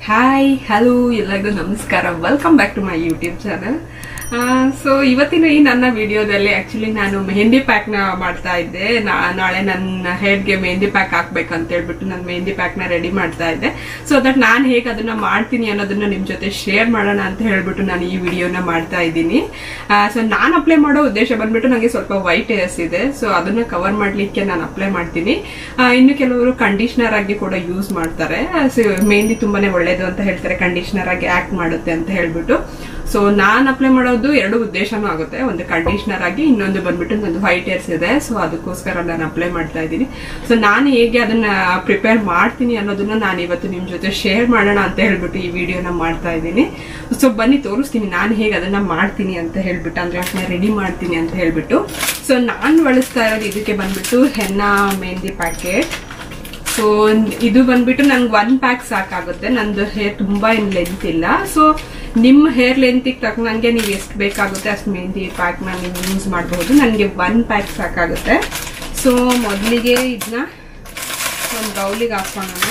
hi hello ಎಲ್ಲರಿಗೂ ನಮಸ್ಕಾರ welcome back to my YouTube channel so ಇವತ್ತಿನ ಈ ನನ್ನ ವಿಡಿಯೋದಲ್ಲಿ ಆಕ್ಚುಲಿ ನಾನು ಮೆಹಂದಿ ಪ್ಯಾಕ್ ನ ಮಾಡ್ತಾ ಇದ್ದೆ ನಾ- ನಾಳೆ ನನ್ನ ಹೇರ್ಗೆ ಮೆಹಂದಿ ಪ್ಯಾಕ್ ಹಾಕ್ಬೇಕಂತ ಹೇಳ್ಬಿಟ್ಟು ನಾನು ಮೆಹಂದಿ ಪ್ಯಾಕ್ ನ ರೆಡಿ ಮಾಡ್ತಾ ಇದ್ದೆ ಸೊ ದಟ್ ನಾನು ಹೇಗೆ ಅದನ್ನ ಮಾಡ್ತೀನಿ ಅನ್ನೋದನ್ನ ನಿಮ್ ಜೊತೆ ಶೇರ್ ಮಾಡೋಣ ಅಂತ ಹೇಳ್ಬಿಟ್ಟು ನಾನು ಈ ವಿಡಿಯೋನ ಮಾಡ್ತಾ ಇದ್ದೀನಿ ಸೊ ನಾನು ಅಪ್ಲೈ ಮಾಡೋ ಉದ್ದೇಶ ಬಂದ್ಬಿಟ್ಟು ನನಗೆ ಸ್ವಲ್ಪ ವೈಟ್ ಹೇರ್ಸ್ ಇದೆ ಸೊ ಅದನ್ನ ಕವರ್ ಮಾಡ್ಲಿಕ್ಕೆ ನಾನು ಅಪ್ಲೈ ಮಾಡ್ತೀನಿ ಆ, ಇನ್ನು ಕೆಲವರು ಕಂಡೀಷನರ್ ಆಗಿ ಕೂಡ ಯೂಸ್ ಮಾಡ್ತಾರೆ ಸೊ ಮೆಹಂದಿ ತುಂಬಾನೇ ಒಳ್ಳೇದು ಅಂತ ಹೇಳ್ತಾರೆ ಕಂಡೀಷನರ್ ಆಗಿ ಆಕ್ಟ್ ಮಾಡುತ್ತೆ ಅಂತ ಹೇಳ್ಬಿಟ್ಟು ಸೊ ನಾನ್ ಅಪ್ಲೈ ಮಾಡೋದು ಎರಡು ಉದ್ದೇಶನೂ ಆಗುತ್ತೆ ಒಂದು ಕಂಡೀಷನರ್ ಆಗಿ ಇನ್ನೊಂದು ಬಂದ್ಬಿಟ್ಟು ನಂದು ವೈಟ್ ಹೇರ್ಸ್ ಇದೆ ಸೊ ಅದಕ್ಕೋಸ್ಕರ ನಾನು ಅಪ್ಲೈ ಮಾಡ್ತಾ ಇದ್ದೀನಿ ಸೊ ನಾನು ಹೇಗೆ ಅದನ್ನ ಪ್ರಿಪೇರ್ ಮಾಡ್ತೀನಿ ಅನ್ನೋದನ್ನ ನಾನು ಇವತ್ತು ನಿಮ್ ಜೊತೆ ಶೇರ್ ಮಾಡೋಣ ಅಂತ ಹೇಳ್ಬಿಟ್ಟು ಈ ವಿಡಿಯೋನ ಮಾಡ್ತಾ ಇದ್ದೀನಿ ಸೊ ಬನ್ನಿ ತೋರಿಸ್ತೀನಿ ನಾನು ಹೇಗೆ ಅದನ್ನ ಮಾಡ್ತೀನಿ ಅಂತ ಹೇಳ್ಬಿಟ್ಟು ಅಂದ್ರೆ ಅದನ್ನ ರೆಡಿ ಮಾಡ್ತೀನಿ ಅಂತ ಹೇಳ್ಬಿಟ್ಟು ಸೊ ನಾನು ಬಳಸ್ತಾ ಇರೋದು ಇದಕ್ಕೆ ಬಂದ್ಬಿಟ್ಟು ಹೆನ್ನಾ ಮೆಹಂದಿ ಪ್ಯಾಕೆಟ್ ಸೊ ಇದು ಬಂದ್ಬಿಟ್ಟು ನನ್ಗೆ ಒನ್ ಪ್ಯಾಕ್ ಸಾಕಾಗುತ್ತೆ ನಂದು ಹೇರ್ ತುಂಬಾ ಏನ್ ಲೆಂತ್ ಇಲ್ಲ ಸೊ ನಿಮ್ಮ ಹೇರ್ ಲೆಂತಿಗೆ ತಕ್ಕನಂಗೆ ನೀವು ಎಷ್ಟು ಬೇಕಾಗುತ್ತೆ ಅಷ್ಟು ಮೆಹಂದಿ ಪ್ಯಾಕ್ ನ ನೀವು ಯೂಸ್ ಮಾಡಬಹುದು ನನಗೆ ಒನ್ ಪ್ಯಾಕ್ ಸಾಕಾಗುತ್ತೆ ಸೊ ಮೊದಲಿಗೆ ಇದನ್ನ ಒಂದು ಬೌಲಿಗೆ ಹಾಕೋಣ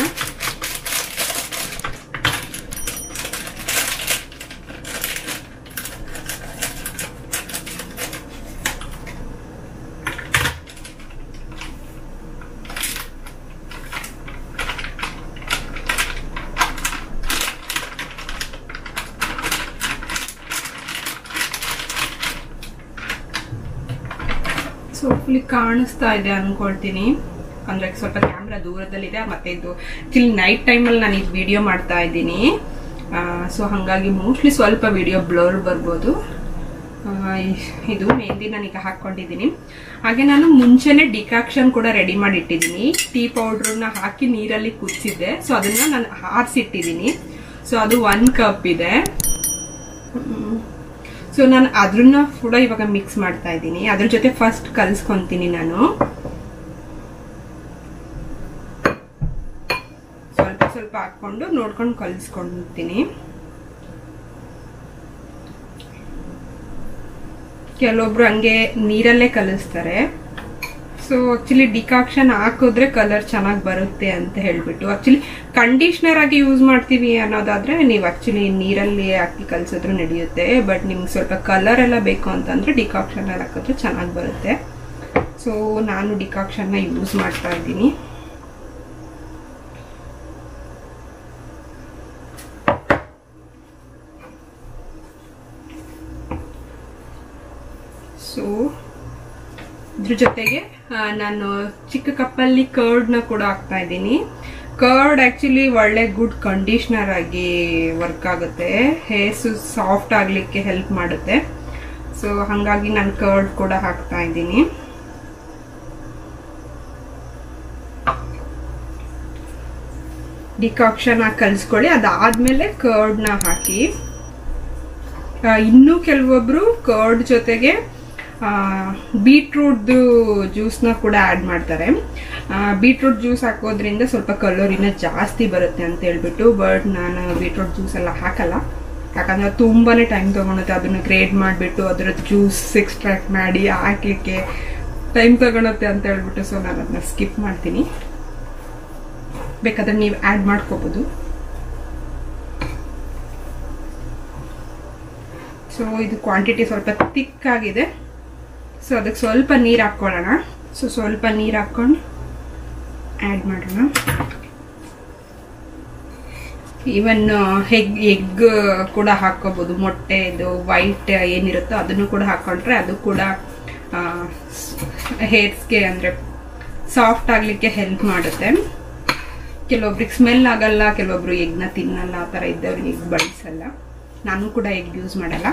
ಸೊ ಫುಲ್ ಕಾಣಿಸ್ತಾ ಇದೆ ಅನ್ಕೊಳ್ತೀನಿ ಅಂದ್ರೆ ಸ್ವಲ್ಪ ಕ್ಯಾಮ್ರಾ ದೂರದಲ್ಲಿದೆ ಮತ್ತೆ ಇದು ಚಿಲ್ ನೈಟ್ ಟೈಮಲ್ಲಿ ನಾನು ಇದು ವಿಡಿಯೋ ಮಾಡ್ತಾ ಇದ್ದೀನಿ ಸೊ ಹಾಗಾಗಿ ಮೋಸ್ಟ್ಲಿ ಸ್ವಲ್ಪ ವಿಡಿಯೋ ಬ್ಲರ್ ಬರ್ಬೋದು ಆ, ಇ- ಇದು ಮೆಹಂದಿ ನಾನೀಗ ಹಾಕೊಂಡಿದ್ದೀನಿ ಹಾಗೆ ನಾನು ಮುಂಚೆನೆ ಡಿಕಾಕ್ಷನ್ ಕೂಡ ರೆಡಿ ಮಾಡಿ ಇಟ್ಟಿದ್ದೀನಿ ಟೀ ಪೌಡ್ರನ್ನ ಹಾಕಿ ನೀರಲ್ಲಿ ಕುದಿಸಿದ್ದೆ ಸೊ ಅದನ್ನ ನಾನು ಹಾರಿಸಿಟ್ಟಿದ್ದೀನಿ ಸೊ ಅದು ಒನ್ ಕಪ್ ಇದೆ ಸೊ ನಾನು ಅದ್ರನ್ನ ಕೂಡ ಇವಾಗ ಮಿಕ್ಸ್ ಮಾಡ್ತಾ ಇದ್ದೀನಿ ಅದ್ರ ಜೊತೆ ಫಸ್ಟ್ ಕಲ್ಸ್ಕೊಂತೀನಿ ನಾನು ಸ್ವಲ್ಪ ಸ್ವಲ್ಪ ಹಾಕೊಂಡು ನೋಡ್ಕೊಂಡು ಕಲಿಸ್ಕೊಂತೀನಿ ಕೆಲವೊಬ್ರು ಹಂಗೆ ನೀರಲ್ಲೇ ಕಲಿಸ್ತಾರೆ ಸೊ ಆಕ್ಚುಲಿ ಡಿಕಾಕ್ಷನ್ ಹಾಕಿದ್ರೆ ಕಲರ್ ಚೆನ್ನಾಗಿ ಬರುತ್ತೆ ಅಂತ ಹೇಳ್ಬಿಟ್ಟು ಆಕ್ಚುಲಿ ಕಂಡೀಷ್ನರ್ ಆಗಿ ಯೂಸ್ ಮಾಡ್ತೀವಿ ಅನ್ನೋದಾದ್ರೆ ನೀವು ಆಕ್ಚುಲಿ ನೀರಲ್ಲಿ ಹಾಕಿ ಕಲ್ಸಿದ್ರು ನಡೆಯುತ್ತೆ ಬಟ್ ನಿಮ್ಗೆ ಸ್ವಲ್ಪ ಕಲರ್ ಎಲ್ಲ ಬೇಕು ಅಂತಂದ್ರೆ ಡಿಕಾಕ್ಷನ್ ಎಲ್ಲ ಹಾಕಿದ್ರೆ ಚೆನ್ನಾಗಿ ಬರುತ್ತೆ ಸೊ ನಾನು ಡಿಕಾಕ್ಷನ್ನ ಯೂಸ್ ಮಾಡ್ತಾ ಇದ್ದೀನಿ ಸೊ ಇದ್ರ ಜೊತೆಗೆ ಆ, ನಾನು ಚಿಕ್ಕ ಕಪ್ಪಲ್ಲಿ ಕರ್ಡ್ನ ಕೂಡ ಹಾಕ್ತಾ ಇದ್ದೀನಿ ಕರ್ಡ್ ಆಕ್ಚುಲಿ ಒಳ್ಳೆ ಗುಡ್ ಕಂಡೀಷ್ನರ್ ಆಗಿ ವರ್ಕ್ ಆಗುತ್ತೆ ಹೇರ್ಸ್ ಸಾಫ್ಟ್ ಆಗ್ಲಿಕ್ಕೆ ಹೆಲ್ಪ್ ಮಾಡುತ್ತೆ ಸೊ ಹಾಗಾಗಿ ನಾನು ಕರ್ಡ್ ಕೂಡ ಹಾಕ್ತಾ ಇದ್ದೀನಿ ಡಿಕಾಕ್ಷನ್ ಹಾಕಿ ಕಲಿಸ್ಕೊಳ್ಳಿ ಅದಾದ್ಮೇಲೆ ಕರ್ಡ್ನ ಹಾಕಿ ಆ, ಇನ್ನೂ ಕೆಲವೊಬ್ರು ಕರ್ಡ್ ಜೊತೆಗೆ ಬೀಟ್ರೂಟ್ದು ಜ್ಯೂಸ್ನ ಕೂಡ ಆ್ಯಡ್ ಮಾಡ್ತಾರೆ ಬೀಟ್ರೂಟ್ ಜ್ಯೂಸ್ ಹಾಕೋದ್ರಿಂದ ಸ್ವಲ್ಪ ಕಲೋರಿನ ಜಾಸ್ತಿ ಬರುತ್ತೆ ಅಂತ ಹೇಳ್ಬಿಟ್ಟು ಬಟ್ ನಾನು ಬೀಟ್ರೂಟ್ ಜ್ಯೂಸ್ ಎಲ್ಲ ಹಾಕಲ್ಲ ಯಾಕಂದ್ರೆ ತುಂಬಾನೇ ಟೈಮ್ ತಗೊಳುತ್ತೆ ಅದನ್ನು ಗ್ರೇಡ್ ಮಾಡಿಬಿಟ್ಟು ಅದರ ಜ್ಯೂಸ್ ಎಕ್ಸ್ಟ್ರಾಕ್ಟ್ ಮಾಡಿ ಹಾಕ್ಲಿಕ್ಕೆ ಟೈಮ್ ತಗೊಳುತ್ತೆ ಅಂತ ಹೇಳ್ಬಿಟ್ಟು ಸೊ ನಾನು ಅದನ್ನ ಸ್ಕಿಪ್ ಮಾಡ್ತೀನಿ ಬೇಕಾದ್ರೆ ನೀವು ಆ್ಯಡ್ ಮಾಡ್ಕೋಬೋದು ಸೊ ಇದು ಕ್ವಾಂಟಿಟಿ ಸ್ವಲ್ಪ ತಿಕ್ ಆಗಿದೆ ಸೊ ಅದಕ್ಕೆ ಸ್ವಲ್ಪ ನೀರು ಹಾಕ್ಕೊಳ್ಳೋಣ ಸೊ ಸ್ವಲ್ಪ ನೀರು ಹಾಕ್ಕೊಂಡು ಆ್ಯಡ್ ಮಾಡೋಣ ಈವನ್ ಎಗ್ ಎಗ್ ಕೂಡ ಹಾಕೋಬಹುದು ಮೊಟ್ಟೆ ಇದು ವೈಟ್ ಏನಿರುತ್ತೋ ಅದನ್ನು ಕೂಡ ಹಾಕೊಂಡ್ರೆ ಅದು ಕೂಡ ಹೇರ್ಸ್ಗೆ ಅಂದರೆ ಸಾಫ್ಟ್ ಆಗಲಿಕ್ಕೆ ಹೆಲ್ಪ್ ಮಾಡುತ್ತೆ ಕೆಲವೊಬ್ರಿಗೆ ಸ್ಮೆಲ್ ಆಗಲ್ಲ ಕೆಲವೊಬ್ರು ಎಗ್ನ ತಿನ್ನಲ್ಲ ಆ ಥರ ಇದ್ದವ್ರಿಗೆ ಎಗ್ ಬಳಸಲ್ಲ ನಾನು ಕೂಡ ಎಗ್ ಯೂಸ್ ಮಾಡಲ್ಲ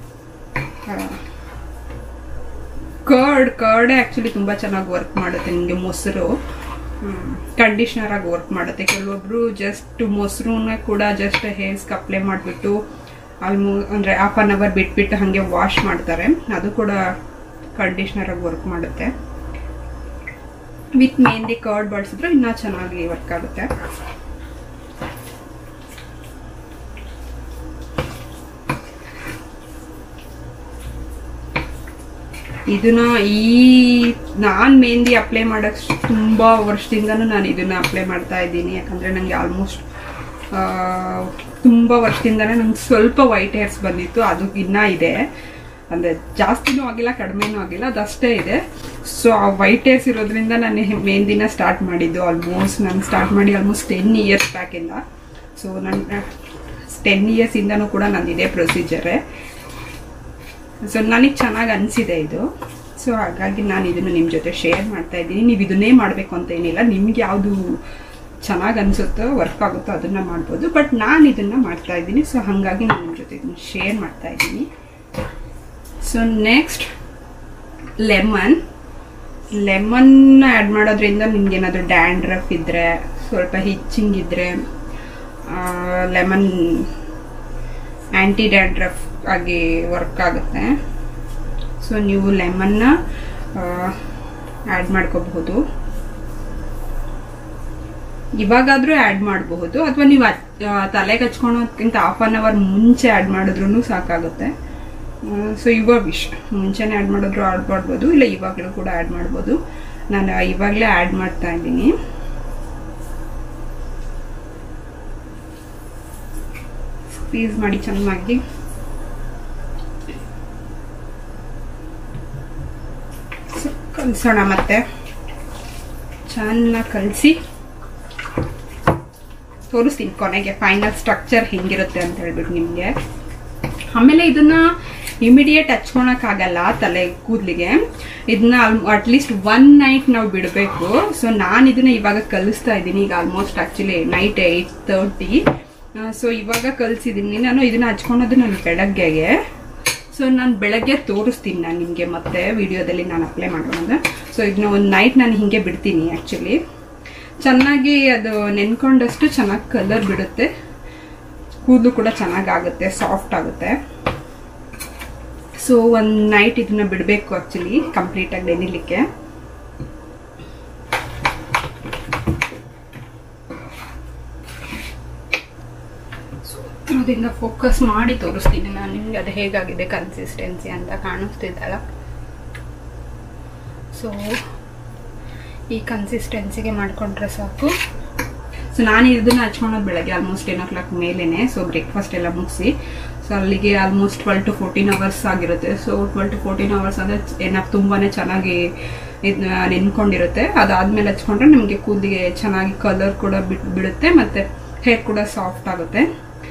ಕರ್ಡ್ ಕರ್ಡ್ ಆ್ಯಕ್ಚುಲಿ ತುಂಬ ಚೆನ್ನಾಗಿ ವರ್ಕ್ ಮಾಡುತ್ತೆ ನಿಮಗೆ ಮೊಸರು ಕಂಡೀಷ್ನರ್ ಆಗಿ ವರ್ಕ್ ಮಾಡುತ್ತೆ ಕೆಲವೊಬ್ರು ಜಸ್ಟ್ ಮೊಸರನ್ನ ಕೂಡ ಜಸ್ಟ್ ಹೇರ್ಸ್ಗೆ ಅಪ್ಲೈ ಮಾಡಿಬಿಟ್ಟು ಆಲ್ಮೋ ಅಂದರೆ ಹಾಫ್ ಆನ್ ಅವರ್ ಬಿಟ್ಬಿಟ್ಟು ಹಾಗೆ ವಾಶ್ ಮಾಡ್ತಾರೆ ಅದು ಕೂಡ ಕಂಡೀಷ್ನರ್ ಆಗಿ ವರ್ಕ್ ಮಾಡುತ್ತೆ ವಿತ್ ಮೆಹಂದಿ ಕರ್ಡ್ ಬಳಸಿದ್ರೆ ಇನ್ನೂ ಚೆನ್ನಾಗಿ ವರ್ಕ್ ಆಗುತ್ತೆ ಇದನ್ನ ಈ ನಾನ್ ಮೆಹಂದಿ ಅಪ್ಲೈ ಮಾಡಕ್ ತುಂಬಾ ವರ್ಷದಿಂದನೂ ನಾನು ಇದನ್ನ ಅಪ್ಲೈ ಮಾಡ್ತಾ ಇದ್ದೀನಿ ಯಾಕಂದ್ರೆ ನಂಗೆ ಆಲ್ಮೋಸ್ಟ್ ತುಂಬ ವರ್ಷದಿಂದನೇ ನಂಗೆ ಸ್ವಲ್ಪ ವೈಟ್ ಹೇರ್ಸ್ ಬಂದಿತ್ತು ಅದು ಇನ್ನೂ ಇದೆ ಅಂದರೆ ಜಾಸ್ತಿನೂ ಆಗಿಲ್ಲ ಕಡಿಮೆನೂ ಆಗಿಲ್ಲ ಅದಷ್ಟೇ ಇದೆ ಸೊ ಆ ವೈಟ್ ಹೇರ್ಸ್ ಇರೋದ್ರಿಂದ ನಾನು ಮೆಹಂದಿನ ಸ್ಟಾರ್ಟ್ ಮಾಡಿದ್ದು ಆಲ್ಮೋಸ್ಟ್ ನಾನು ಸ್ಟಾರ್ಟ್ ಮಾಡಿ ಆಲ್ಮೋಸ್ಟ್ ಟೆನ್ ಇಯರ್ಸ್ ಬ್ಯಾಕಿಂದ ಸೊ ನನ್ನ ಟೆನ್ ಇಯರ್ಸಿಂದನೂ ಕೂಡ ನಂದು ಇದೇ ಪ್ರೊಸೀಜರೇ ಸೊ ನನಗೆ ಚೆನ್ನಾಗಿ ಅನಿಸಿದೆ ಇದು ಸೊ ಹಾಗಾಗಿ ನಾನು ಇದನ್ನು ನಿಮ್ಮ ಜೊತೆ ಶೇರ್ ಮಾಡ್ತಾ ಇದ್ದೀನಿ ನೀವು ಇದನ್ನೇ ಮಾಡಬೇಕು ಅಂತ ಏನಿಲ್ಲ ನಿಮ್ಗೆ ಯಾವುದು ಚೆನ್ನಾಗಿ ಅನಿಸುತ್ತೋ ವರ್ಕ್ ಆಗುತ್ತೋ ಅದನ್ನು ಮಾಡ್ಬೋದು ಬಟ್ ನಾನು ಇದನ್ನು ಮಾಡ್ತಾ ಇದ್ದೀನಿ ಸೊ ಹಾಗಾಗಿ ನಾನು ನಿಮ್ಮ ಜೊತೆ ಇದನ್ನು ಶೇರ್ ಮಾಡ್ತಾ ಇದ್ದೀನಿ so next lemon lemon add ಮಾಡೋದ್ರಿಂದ ನಿಮ್ಗೆ ಏನಾದರೂ ಡ್ಯಾಂಡ್ರಫ್ ಇದ್ದರೆ ಸ್ವಲ್ಪ ಹಿಚ್ಚಿಂಗ್ ಇದ್ದರೆ ಲೆಮನ್ ಆ್ಯಂಟಿ ಡ್ಯಾಂಡ್ರಫ್ ಆಗಿ ವರ್ಕ್ ಆಗುತ್ತೆ ಸೊ ನೀವು ಲೆಮನ್ನ ಆ್ಯಡ್ ಮಾಡ್ಕೋಬಹುದು ಇವಾಗಾದರೂ ಆ್ಯಡ್ ಮಾಡಬಹುದು ಅಥವಾ ನೀವು ತಲೆಗೆ ಹಚ್ಕೊಳೋದ್ಕಿಂತ ಹಾಫ್ ಆನ್ ಅವರ್ ಮುಂಚೆ ಆ್ಯಡ್ ಮಾಡಿದ್ರೂ ಸಾಕಾಗುತ್ತೆ ಸೊ ಇವಾಗ ವಿಷ್ ಮುಂಚೆನೇ ಆ್ಯಡ್ ಮಾಡಿದ್ರು ಆ್ಯಡ್ ಮಾಡ್ಬೋದು ಇಲ್ಲ ಇವಾಗಲೂ ಕೂಡ ಆ್ಯಡ್ ಮಾಡ್ಬೋದು ನಾನು ಇವಾಗಲೇ ಆ್ಯಡ್ ಮಾಡ್ತಾ ಇದ್ದೀನಿ ಸ್ಕ್ವೀಸ್ ಮಾಡಿ ಚೆನ್ನಾಗಿ ಕಲಿಸೋಣ ಮತ್ತೆ ಚೆನ್ನಾಗಿ ಕಲಿಸಿ ತೋರಿಸ್ತೀನಿ ಕೊನೆಗೆ ಫೈನಲ್ ಸ್ಟ್ರಕ್ಚರ್ ಹೆಂಗಿರುತ್ತೆ ಅಂತ ಹೇಳ್ಬಿಟ್ಟು ನಿಮಗೆ ಆಮೇಲೆ ಇದನ್ನ ಇಮಿಡಿಯೇಟ್ ಹಚ್ಕೊಳಕ್ಕಾಗಲ್ಲ ತಲೆ ಕೂದಲಿಗೆ ಇದನ್ನ ಅಟ್ಲೀಸ್ಟ್ ಒನ್ ನೈಟ್ ನಾವು ಬಿಡಬೇಕು ಸೊ ನಾನು ಇದನ್ನ ಇವಾಗ ಕಲಿಸ್ತಾ ಇದ್ದೀನಿ ಈಗ almost actually night eight thirty so ಇವಾಗ ಕಲಿಸಿದ್ದೀನಿ ನಾನು ಇದನ್ನ ಹಚ್ಕೊಳೋದು ನಾನು ಬೆಳಗ್ಗೆಗೆ ಸೊ ನಾನು ಬೆಳಗ್ಗೆ ತೋರಿಸ್ತೀನಿ ನಾನು ನಿಮಗೆ ಮತ್ತೆ ವಿಡಿಯೋದಲ್ಲಿ ನಾನು ಅಪ್ಲೈ ಮಾಡೋಣ ಸೊ ಇದನ್ನ ಒಂದು ನೈಟ್ ನಾನು ಹಿಂಗೆ ಬಿಡ್ತೀನಿ ಆ್ಯಕ್ಚುಲಿ ಚೆನ್ನಾಗಿ ಅದು ನೆನ್ಕೊಂಡಷ್ಟು ಚೆನ್ನಾಗಿ ಕಲರ್ ಬಿಡುತ್ತೆ ಕೂದಲು ಕೂಡ ಚೆನ್ನಾಗಾಗುತ್ತೆ ಸಾಫ್ಟ್ ಆಗುತ್ತೆ ಸೊ ಒಂದು ನೈಟ್ ಇದನ್ನ ಬಿಡಬೇಕು ಆ್ಯಕ್ಚುಲಿ ಕಂಪ್ಲೀಟಾಗಿ ನೆನಿಲಿಕ್ಕೆ ಅದರಿಂದ ಫೋಕಸ್ ಮಾಡಿ ತೋರಿಸ್ತೀನಿ ನಾನು ನಿಮಗೆ ಅದು ಹೇಗಾಗಿದೆ ಕನ್ಸಿಸ್ಟೆನ್ಸಿ ಅಂತ ಕಾಣಿಸ್ತಿದ್ದಲ್ಲ ಸೊ ಈ ಕನ್ಸಿಸ್ಟೆನ್ಸಿಗೆ ಮಾಡಿಕೊಂಡ್ರೆ ಸಾಕು ಸೊ ನಾನು ಇದನ್ನ ಹಚ್ಕೊಳೋದು ಬೆಳಗ್ಗೆ ಆಲ್ಮೋಸ್ಟ್ ಟೆನ್ ಓ ಕ್ಲಾಕ್ ಮೇಲೇನೆ ಸೊ ಬ್ರೇಕ್ಫಾಸ್ಟ್ ಎಲ್ಲ ಮುಗಿಸಿ ಸೊ ಅಲ್ಲಿಗೆ almost twelve to fourteen hours ಆಗಿರುತ್ತೆ so twelve to fourteen hours ಅಂದರೆ ಏನಪ್ಪ ತುಂಬಾ ಚೆನ್ನಾಗಿ ಇದನ್ನ ನೆನ್ಕೊಂಡಿರುತ್ತೆ ಅದಾದ್ಮೇಲೆ ಹಚ್ಕೊಂಡ್ರೆ ನಿಮಗೆ ಕೂದಲಿಗೆ ಚೆನ್ನಾಗಿ ಕಲರ್ ಕೂಡ ಬಿಟ್ ಬಿಡುತ್ತೆ ಮತ್ತು ಹೇರ್ ಕೂಡ ಸಾಫ್ಟ್ ಆಗುತ್ತೆ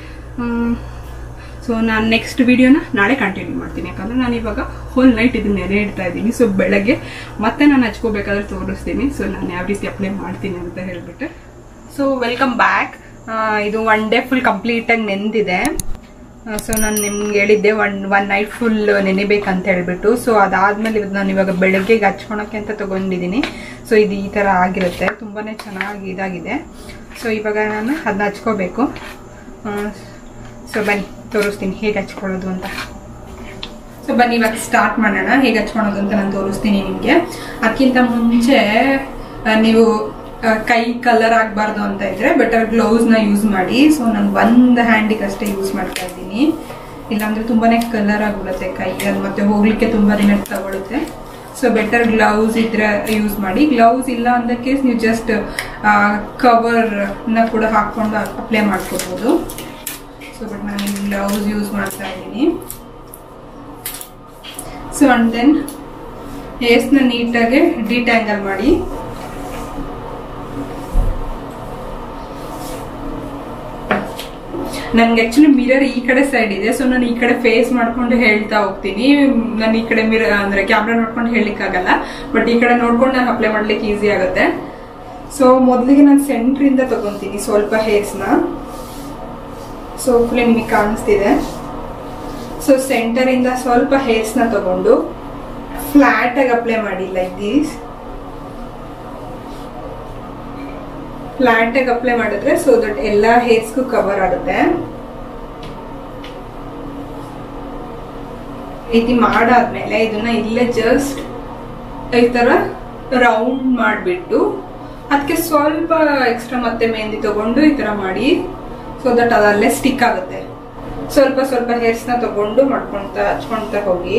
ಸೊ ನಾನು ನೆಕ್ಸ್ಟ್ ವಿಡಿಯೋನ ನಾಳೆ ಕಂಟಿನ್ಯೂ ಮಾಡ್ತೀನಿ ಯಾಕಂದ್ರೆ ನಾನು ಇವಾಗ ಹೋಲ್ ನೈಟ್ ಇದನ್ನ ನೆನೆ ಇಡ್ತಾ ಇದ್ದೀನಿ ಸೊ ಬೆಳಗ್ಗೆ ಮತ್ತೆ ನಾನು ಹಚ್ಕೋಬೇಕಾದ್ರೆ ತೋರಿಸ್ತೀನಿ ಸೊ ನಾನು ಯಾವ ರೀತಿ ಅಪ್ಲೈ ಮಾಡ್ತೀನಿ ಅಂತ ಹೇಳ್ಬಿಟ್ಟು ಸೊ ವೆಲ್ಕಮ್ ಬ್ಯಾಕ್ ಇದು ಒನ್ ಡೇ ಫುಲ್ ಕಂಪ್ಲೀಟಾಗಿ ನೆಂದಿದೆ ಸೊ ನಾನು ನಿಮ್ಗೆ ಹೇಳಿದ್ದೆ ಒನ್ ಒನ್ ನೈಟ್ ಫುಲ್ ನೆನೆಬೇಕಂತ ಹೇಳ್ಬಿಟ್ಟು ಸೊ ಅದಾದ್ಮೇಲೆ ಇವತ್ತು ನಾನು ಇವಾಗ ಬೆಳಗ್ಗೆಗೆ ಹಚ್ಕೊಳಕ್ಕೆ ಅಂತ ತಗೊಂಡಿದ್ದೀನಿ ಸೊ ಇದು ಈ ಥರ ಆಗಿರುತ್ತೆ ತುಂಬಾ ಚೆನ್ನಾಗಿ ಇದಾಗಿದೆ ಸೊ ಇವಾಗ ನಾನು ಅದನ್ನ ಹಚ್ಕೋಬೇಕು ಸೊ ಬನ್ನಿ ತೋರಿಸ್ತೀನಿ ಹೇಗೆ ಹಚ್ಕೊಳ್ಳೋದು ಅಂತ ಸೊ ಬನ್ನಿ ಇವಾಗ ಸ್ಟಾರ್ಟ್ ಮಾಡೋಣ ಹೇಗೆ ಹಚ್ಕೊಳೋದು ಅಂತ ನಾನು ತೋರಿಸ್ತೀನಿ ನಿಮಗೆ ಅದಕ್ಕಿಂತ ಮುಂಚೆ ನೀವು ಕೈ ಕಲರ್ ಆಗಬಾರ್ದು ಅಂತ ಇದ್ರೆ ಬೆಟರ್ ಗ್ಲೌಸ್ನ ಯೂಸ್ ಮಾಡಿ ಸೊ ನಾನು ಒಂದು ಹ್ಯಾಂಡಿಗೆ ಅಷ್ಟೇ ಯೂಸ್ ಮಾಡ್ತಾ ಇದ್ದೀನಿ ಇಲ್ಲಾಂದ್ರೆ ತುಂಬಾನೇ ಕಲರ್ ಆಗಿಬಿಡುತ್ತೆ ಕೈ ಅದು ಮತ್ತೆ ಹೋಗ್ಲಿಕ್ಕೆ ತುಂಬಾ ದಿನ ತಗೊಳುತ್ತೆ ಸೊ ಬೆಟರ್ ಗ್ಲೌಸ್ ಇದ್ರೆ ಯೂಸ್ ಮಾಡಿ ಗ್ಲೌಸ್ ಇಲ್ಲ ಅಂದಕ್ಕೆ ನೀವು ಜಸ್ಟ್ ಕವರ್ನ ಕೂಡ ಹಾಕೊಂಡು ಅಪ್ಲೈ ಮಾಡ್ಕೋಬಹುದು ಸೊ ಬಟ್ ನಾನು ಗ್ಲೌಸ್ ಯೂಸ್ ಮಾಡ್ತಾ ಇದ್ದೀನಿ ಸೊ ಅಂಡ್ ದೆನ್ ಹೇರ್ಸ್ನ ನೀಟಾಗಿ ಡಿಟ್ಯಾಂಗಲ್ ಮಾಡಿ ನನ್ಗೆ ಆಕ್ಚುಲಿ ಮಿರರ್ ಈ ಕಡೆ ಸೈಡ್ ಇದೆ ಸೊ ನಾನು ಈ ಕಡೆ ಫೇಸ್ ಮಾಡ್ಕೊಂಡು ಹೇಳ್ತಾ ಹೋಗ್ತೀನಿ ನಾನು ಈ ಕಡೆ ಮಿರರ್ ಅಂದ್ರೆ ಕ್ಯಾಮ್ರಾ ನೋಡ್ಕೊಂಡು ಹೇಳಲಿಕ್ಕಾಗಲ್ಲ ಬಟ್ ಈ ಕಡೆ ನೋಡ್ಕೊಂಡು ನಾನು ಅಪ್ಲೈ ಮಾಡ್ಲಿಕ್ಕೆ ಈಸಿ ಆಗುತ್ತೆ ಸೊ ಮೊದಲಿಗೆ ನಾನು ಸೆಂಟ್ರಿಂದ ತಗೊಂತೀನಿ ಸ್ವಲ್ಪ ಹೇರ್ಸ್ನ ಸೊ ಫುಲ್ ನಿಮಗೆ ಕಾಣಿಸ್ತಿದೆ ಸೊ ಸೆಂಟರಿಂದ ಸ್ವಲ್ಪ ಹೇರ್ಸ್ನ ತಗೊಂಡು ಫ್ಲಾಟ್ ಆಗಿ ಅಪ್ಲೈ ಮಾಡಿ ಲೈಕ್ ದೀಸ್ ಫ್ಲಾಟ್ ಆಗಿ ಅಪ್ಲೈ ಮಾಡಿದ್ರೆ ಸೊ ದಟ್ ಎಲ್ಲ ಹೇರ್ಸ್ಗೂ ಕವರ್ ಆಗುತ್ತೆ ರೀತಿ ಮಾಡಾದ್ಮೇಲೆ ಇದನ್ನ ಇಲ್ಲೇ ಜಸ್ಟ್ ಈ ತರ ರೌಂಡ್ ಮಾಡಿಬಿಟ್ಟು ಅದಕ್ಕೆ ಸ್ವಲ್ಪ ಎಕ್ಸ್ಟ್ರಾ ಮತ್ತೆ ಮೆಹಂದಿ ತಗೊಂಡು ಈ ತರ ಮಾಡಿ ಸೊ ದಟ್ ಅದಲ್ಲೇ ಸ್ಟಿಕ್ ಆಗುತ್ತೆ ಸ್ವಲ್ಪ ಸ್ವಲ್ಪ ಹೇರ್ಸ್ನ ತಗೊಂಡು ಮಾಡ್ಕೊಂತ ಹಚ್ಕೊಂತ ಹೋಗಿ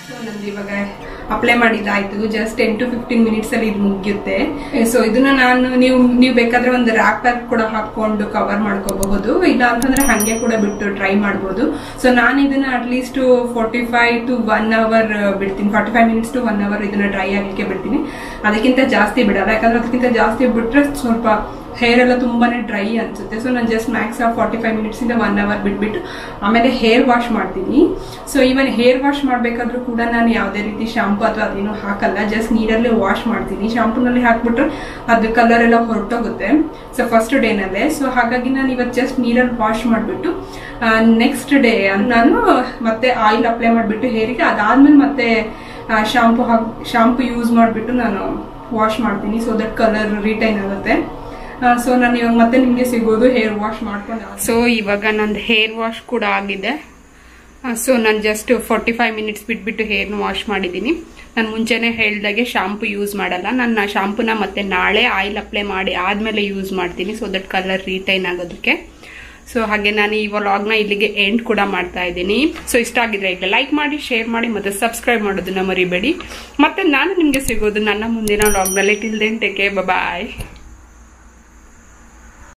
ಸೊ ನಮ್ದು ಇವಾಗ ಅಪ್ಲೈ ಮಾಡಿದ್ದಾಯ್ತು just ten to fifteen minutes ಅಲ್ಲಿ ಇದು ಮುಗಿಯುತ್ತೆ ಸೊ ಇದನ್ನ ನಾನು ನೀವು ನೀವು ಬೇಕಾದ್ರೆ ಒಂದು ರ್ಯಾಪರ್ ಕೂಡ ಹಾಕೊಂಡು ಕವರ್ ಮಾಡ್ಕೋಬಹುದು ಇಲ್ಲ ಅಂತಂದ್ರೆ ಹಂಗೆ ಕೂಡ ಬಿಟ್ಟು ಟ್ರೈ ಮಾಡ್ಬೋದು ಸೊ ನಾನು ಇದನ್ನ at least forty five to one hour ಬಿಡ್ತೀನಿ forty five minutes to one hour ಇದನ್ನ ಡ್ರೈ ಆಗ್ಲಿಕ್ಕೆ ಬಿಡ್ತೀನಿ ಅದಕ್ಕಿಂತ ಜಾಸ್ತಿ ಬಿಡಲ್ಲ ಯಾಕಂದ್ರೆ ಅದಕ್ಕಿಂತ ಜಾಸ್ತಿ ಬಿಟ್ರೆ ಸ್ವಲ್ಪ ಹೇರ್ ಎಲ್ಲ ತುಂಬಾನೇ ಡ್ರೈ ಅನ್ಸುತ್ತೆ ಸೊ ನಾನು just max of forty five minutes ಇಂದ ಒನ್ ಅವರ್ ಬಿಟ್ಬಿಟ್ಟು ಆಮೇಲೆ ಹೇರ್ ವಾಶ್ ಮಾಡ್ತೀನಿ ಸೊ ಇವನ್ ಹೇರ್ ವಾಶ್ ಮಾಡ್ಬೇಕಾದ್ರೂ ಕೂಡ ನಾನು ಯಾವುದೇ ರೀತಿ ಶಾಂಪು ಅಥವಾ ಅದೇನು ಹಾಕಲ್ಲ ಜಸ್ಟ್ ನೀರಲ್ಲೇ ವಾಶ್ ಮಾಡ್ತೀನಿ ಶಾಂಪೂನಲ್ಲಿ ಹಾಕ್ಬಿಟ್ರೆ ಅದು ಕಲರ್ ಎಲ್ಲ ಹೊರಟೋಗುತ್ತೆ ಸೊ ಫಸ್ಟ್ ಡೇನಲ್ಲೇ ಸೊ ಹಾಗಾಗಿ ನಾನು ಇವತ್ತು ಜಸ್ಟ್ ನೀರಲ್ಲಿ ವಾಶ್ ಮಾಡಿಬಿಟ್ಟು ನೆಕ್ಸ್ಟ್ ಡೇ ನಾನು ಮತ್ತೆ ಆಯಿಲ್ ಅಪ್ಲೈ ಮಾಡಿಬಿಟ್ಟು ಹೇರಿಗೆ ಅದಾದ್ಮೇಲೆ ಮತ್ತೆ ಶಾಂಪು ಹಾಕ್ ಶಾಂಪು ಯೂಸ್ ಮಾಡಿಬಿಟ್ಟು ನಾನು ವಾಶ್ ಮಾಡ್ತೀನಿ ಸೊ ದಟ್ ಕಲರ್ ರಿಟೈನ್ ಆಗುತ್ತೆ ಸೊ ನಾನು ಇವಾಗ ಮತ್ತೆ ನಿಮಗೆ ಸಿಗೋದು ಹೇರ್ ವಾಶ್ ಮಾಡ್ಕೊಂಡು ಸೊ ಇವಾಗ ನಂದು ಹೇರ್ ವಾಶ್ ಕೂಡ ಆಗಿದೆ ಸೊ ನಾನು ಜಸ್ಟ್ ಫಾರ್ಟಿ ಫೈವ್ ಮಿನಿಟ್ಸ್ ಬಿಟ್ಬಿಟ್ಟು ಹೇರ್ನ ವಾಶ್ ಮಾಡಿದ್ದೀನಿ ನಾನು ಮುಂಚೆನೇ ಹೇಳ್ದಾಗೆ ಶಾಂಪು ಯೂಸ್ ಮಾಡಲ್ಲ ನಾನು ಶಾಂಪೂನ ಮತ್ತೆ ನಾಳೆ ಆಯಿಲ್ ಅಪ್ಲೈ ಮಾಡಿ ಆದಮೇಲೆ ಯೂಸ್ ಮಾಡ್ತೀನಿ ಸೊ ದಟ್ ಕಲರ್ ರಿಟೈನ್ ಆಗೋದಕ್ಕೆ ಸೊ ಹಾಗೆ ನಾನು ಈ ವ್ಲಾಗ್ನ ಇಲ್ಲಿಗೆ ಎಂಡ್ ಕೂಡ ಮಾಡ್ತಾ ಇದ್ದೀನಿ ಸೊ ಇಷ್ಟ ಆಗಿದ್ರೆ ಈಗ ಲೈಕ್ ಮಾಡಿ ಶೇರ್ ಮಾಡಿ ಮತ್ತೆ ಸಬ್ಸ್ಕ್ರೈಬ್ ಮಾಡೋದನ್ನ ಮರಿಬೇಡಿ ಮತ್ತೆ ನಾನು ನಿಮಗೆ ಸಿಗೋದು ನನ್ನ ಮುಂದಿನ ವ್ಲಾಗ್ನಲ್ಲಿ ಟಿಲ್ ದೆನ್ ಟೇಕೆ ಬಾಯ್